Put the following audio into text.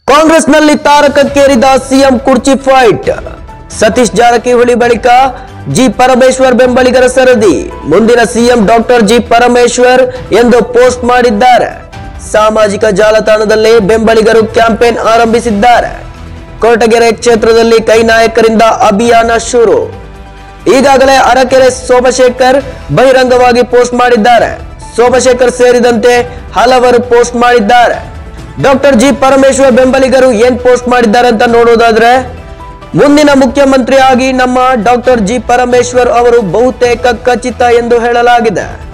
ಕಾಂಗ್ರೆಸ್ನಲ್ಲಿ ತಾರಕಕ್ಕೇರಿದ ಸಿಎಂ ಕುರ್ಚಿ ಫೈಟ್ ಸತೀಶ್ ಜಾರಕಿಹೊಳಿ ಬಳಿಕ ಜಿ ಪರಮೇಶ್ವರ್ ಬೆಂಬಲಿಗರ ಸರದಿ ಮುಂದಿನ ಸಿಎಂ ಡಾಕ್ಟರ್ ಜಿ ಪರಮೇಶ್ವರ್ ಎಂದು ಪೋಸ್ಟ್ ಮಾಡಿದ್ದಾರೆ ಸಾಮಾಜಿಕ ಜಾಲತಾಣದಲ್ಲಿ ಬೆಂಬಲಿಗರು ಕ್ಯಾಂಪೇನ್ ಆರಂಭಿಸಿದ್ದಾರೆ ಕೊರಟಗೆರೆ ಕ್ಷೇತ್ರದಲ್ಲಿ ಕೈ ನಾಯಕರಿಂದ ಅಭಿಯಾನ ಶುರು ಈಗಾಗಲೇ ಅರಕೆರೆ ಸೋಮಶೇಖರ್ ಬಹಿರಂಗವಾಗಿ ಪೋಸ್ಟ್ ಮಾಡಿದ್ದಾರೆ ಸೋಮಶೇಖರ್ ಸೇರಿದಂತೆ ಹಲವರು ಪೋಸ್ಟ್ ಮಾಡಿದ್ದಾರೆ ಡಾಕ್ಟರ್ ಜಿ ಪರಮೇಶ್ವರ್ ಬೆಂಬಲಿಗರು ಏನ್ ಪೋಸ್ಟ್ ಮಾಡಿದ್ದಾರೆ ಅಂತ ನೋಡೋದಾದ್ರೆ ಮುಂದಿನ ಮುಖ್ಯಮಂತ್ರಿಯಾಗಿ ನಮ್ಮ ಡಾಕ್ಟರ್ ಜಿ ಪರಮೇಶ್ವರ್ ಅವರು ಬಹುತೇಕ ಖಚಿತ ಎಂದು ಹೇಳಲಾಗಿದೆ